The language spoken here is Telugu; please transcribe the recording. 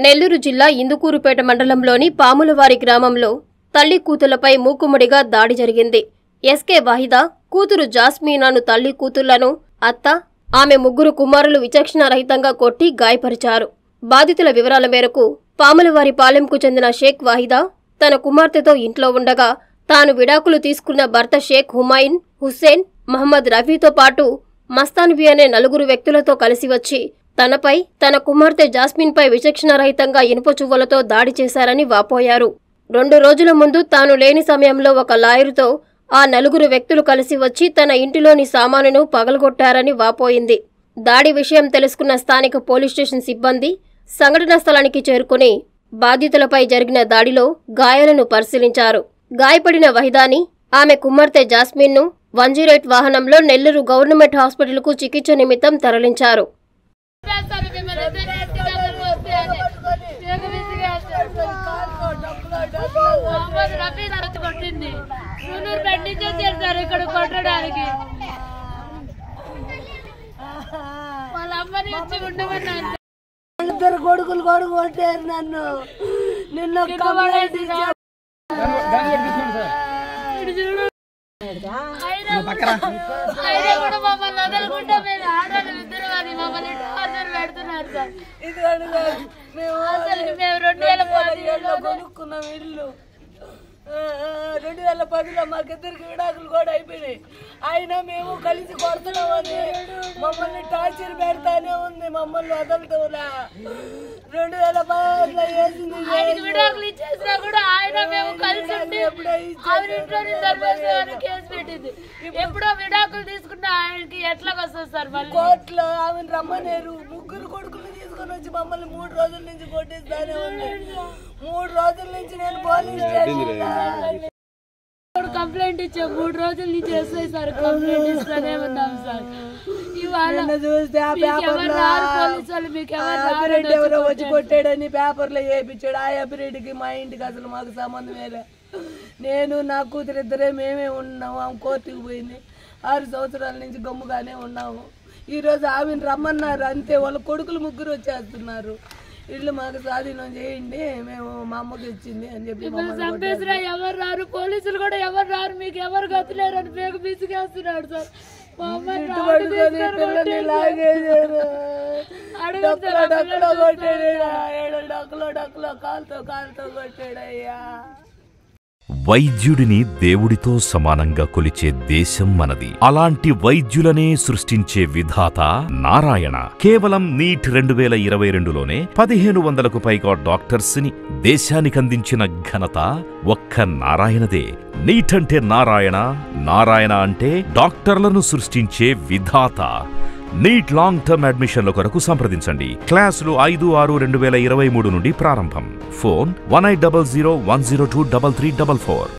నెల్లూరు జిల్లా ఇందుకూరుపేట మండలంలోని పాములవారి గ్రామంలో తల్లి కూతుళ్లపై మూకుమ్మడిగా దాడి జరిగింది ఎస్కే వాహిదా కూతురు జాస్మీనాను తల్లి కూతుళ్లను అత్త ఆమె ముగ్గురు కుమారులు విచక్షణారహితంగా కొట్టి గాయపరిచారు బాధితుల వివరాల మేరకు పాములవారి పాలెంకు చెందిన షేక్ వాహిదా తన కుమార్తెతో ఇంట్లో ఉండగా తాను విడాకులు తీసుకున్న భర్త షేక్ హుమాయిన్ హుస్సేన్ మహమ్మద్ రఫీతో పాటు మస్తాన్వి అనే నలుగురు వ్యక్తులతో కలిసి వచ్చి తనపై తన కుమార్తె జాస్మిన్పై విచక్షణారహితంగా ఇనుప చువ్వలతో దాడి చేశారని వాపోయారు రెండు రోజుల ముందు తాను లేని సమయంలో ఒక లాయరుతో ఆ నలుగురు వ్యక్తులు కలిసి వచ్చి తన ఇంటిలోని సామానును పగలగొట్టారని వాపోయింది దాడి విషయం తెలుసుకున్న స్థానిక పోలీస్ స్టేషన్ సిబ్బంది సంఘటనా స్థలానికి చేరుకుని బాధితులపై జరిగిన దాడిలో గాయాలను పరిశీలించారు గాయపడిన వహిదాని ఆమె కుమార్తె జాస్మిన్ను వన్ జీరో ఎయిట్ వాహనంలో నెల్లూరు గవర్నమెంట్ హాస్పిటల్కు చికిత్స నిమిత్తం తరలించారు చేస్తారు మిమ్మల్ని ఇద్దరు ఎత్తుకెళ్ళరు వస్తే అని. ఏక విసిగేస్తారు. అమ్మని రఫీ నరత కొట్టింది నూనూరు పెట్టించే చేస్తారు ఇక్కడ కొట్టడానికి వాళ్ళ అమ్మని ఇచ్చి ఉండమన్నారు ఇద్దరు కొడుకులు కొడుకు కొట్టారు నన్ను నిన్న కంప్లైంట్ ఇచ్చారు ఇటు చూడు అయినా అయినా కూడా మమ్మల్ని వదలకుండా మేము ఆడవాళ్ళు ఇద్దరు అని మమ్మల్ని టార్చర్ పెడుతున్నారు సార్ ఇది అడుగు మేము అసలు మేము రెండు వేల పదిహేడులో కొనుక్కున్నాం ఇల్లు ఆ, ఆ, రెండు వేల పదిలో మాకిద్దరికి విడాకులు కూడా అయిపోయినాయి అయినా మేము కలిసి కొడుతున్నామని మమ్మల్ని టార్చర్ పెడతానే ఉంది మమ్మల్ని వదలటంలా రెండు వేల పదిలో వేసింది ఆయనకి విడాకులు ఇచ్చేసినా కూడా ఆయన మేము కలిసి ఉండి ఎప్పుడో ఆవిడ ఇంట్లోనే ధర్మేశ్వరాన్ని కేసు పెట్టింది ఎప్పుడో విడాకులు తీసుకుంటే ఆయనకి ఎట్లా వస్తుంది సార్ మళ్ళీ కోర్టులో ఆమెను రమ్మనేరు ముగ్గురు కొడుకులు తీసుకొని వచ్చి మమ్మల్ని మూడు రోజుల నుంచి కొట్టేస్తానే ఉంది మూడు రోజుల నుంచి నేను పోలీస్ స్టేషన్ ఇప్పుడు కంప్లైంట్ ఇచ్చా మూడు రోజుల నుంచి వస్తాయి సార్ కంప్లైంట్ ఇస్తానే ఉన్నాం సార్ ఇవాళ నిన్న చూస్తే ఆ మీకు ఎవరు పేపర్లో రారు పోలీసు వాళ్ళు మీకు ఎవరు రారు అభిరెడ్డి ఎవరో వచ్చి కొట్టాడని పేపర్లో వేయించాడు ఆ అభిరెడ్డికి మా ఇంటికి అసలు మాకు సంబంధం లే నేను నా కూతురు ఇద్దరే మేమే ఉన్నాము ఆమె కోర్టుకు పోయింది ఆరు సంవత్సరాల నుంచి గమ్ముగానే ఉన్నాము ఈరోజు ఆమెను రమ్మన్నారు అంతే వాళ్ళ కొడుకులు ముగ్గురు వచ్చేస్తున్నారు ఇల్లు మాకు స్వాధీనం చేయండి మేము మా అమ్మకి ఇచ్చింది అని చెప్పి మమ్మల్ని చంపేసినా ఎవరు రారు పోలీసులు కూడా ఎవరు రారు మీకు ఎవరు గతులేరు అని పేరు బిసిగేస్తున్నాడు సార్ మా అమ్మని రాడు పట్టుకొని పిల్లల్ని లాగేశారు డొక్కలో డొక్కలో కొట్టాడు ఏడు డొక్కలో డొక్కలో కాలుతో కాలుతో కొట్టాడు అయ్యా వైద్యుడిని దేవుడితో సమానంగా కొలిచే దేశం మనది అలాంటి వైద్యులనే సృష్టించే విధాత నారాయణ కేవలం నీట్ రెండు వేల ఇరవై రెండులోనే పదిహేను వందలకు పైగా డాక్టర్స్ ని దేశానికందించిన ఘనత ఒక్క నారాయణదే నీట్ అంటే నారాయణ నారాయణ అంటే డాక్టర్లను సృష్టించే విధాత నీట్ లాంగ్ టర్మ్ అడ్మిషన్ల కొరకు సంప్రదించండి క్లాసులు ఐదు ఆరు రెండు వేల ఇరవై మూడు నుండి ప్రారంభం phone one eight double zero one zero two double three double four